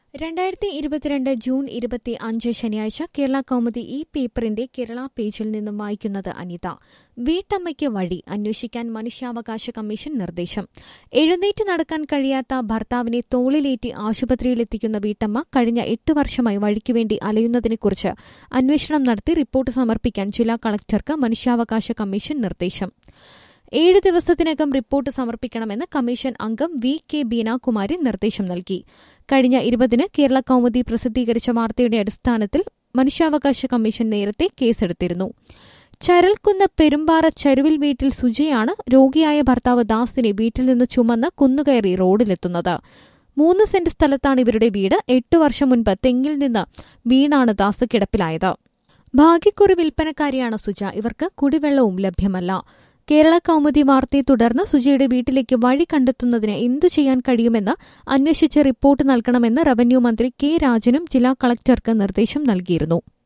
രണ്ടായിരത്തി ഇരുപത്തിരണ്ട് ജൂൺ ഇരുപത്തി അഞ്ച് ശനിയാഴ്ച കേരള കൗമുദി ഈ പേപ്പറിന്റെ കേരള പേജിൽ നിന്നും വായിക്കുന്നത് അനിത വീട്ടമ്മയ്ക്ക് വഴി അന്വേഷിക്കാൻ മനുഷ്യാവകാശ കമ്മീഷൻ നിർദ്ദേശം എഴുന്നേറ്റ് നടക്കാൻ കഴിയാത്ത ഭർത്താവിനെ തോളിലേറ്റി ആശുപത്രിയിലെത്തിക്കുന്ന വീട്ടമ്മ കഴിഞ്ഞ എട്ട് വർഷമായി വഴിക്കുവേണ്ടി അലയുന്നതിനെക്കുറിച്ച് അന്വേഷണം നടത്തി റിപ്പോർട്ട് സമർപ്പിക്കാൻ ജില്ലാ കളക്ടർക്ക് മനുഷ്യാവകാശ കമ്മീഷൻ നിർദ്ദേശം ഏഴ് ദിവസത്തിനകം റിപ്പോർട്ട് സമർപ്പിക്കണമെന്ന് കമ്മീഷൻ അംഗം വി കെ ബീനാകുമാരി നിർദ്ദേശം നൽകി കഴിഞ്ഞ ഇരുപതിന് കേരള കൌമുദി പ്രസിദ്ധീകരിച്ച വാർത്തയുടെ അടിസ്ഥാനത്തിൽ മനുഷ്യാവകാശ കമ്മീഷൻ നേരത്തെ കേസെടുത്തിരുന്നു ചരൽക്കുന്ന് പെരുമ്പാറ ചരുവിൽ വീട്ടിൽ സുജയാണ് രോഗിയായ ഭർത്താവ് ദാസിനെ വീട്ടിൽ നിന്ന് ചുമന്ന് കുന്നുകയറി റോഡിലെത്തുന്നത് മൂന്ന് സെന്റ് സ്ഥലത്താണ് ഇവരുടെ വീട് എട്ട് വർഷം മുൻപ് തെങ്ങിൽ നിന്ന് വീണാണ് ദാസ് കിടപ്പിലായത് ഭാഗ്യക്കുറി വിൽപ്പനക്കാരിയാണ് സുജ ഇവർക്ക് കുടിവെള്ളവും ലഭ്യമല്ല കേരള കൌമുദി വാർത്തയെ തുടർന്ന് സുജയുടെ വീട്ടിലേക്ക് വഴി കണ്ടെത്തുന്നതിന് എന്തു ചെയ്യാൻ കഴിയുമെന്ന് അന്വേഷിച്ച് റിപ്പോർട്ട് നൽകണമെന്ന് റവന്യൂ മന്ത്രി കെ രാജനും ജില്ലാ കളക്ടർക്ക് നിർദ്ദേശം നൽകിയിരുന്നു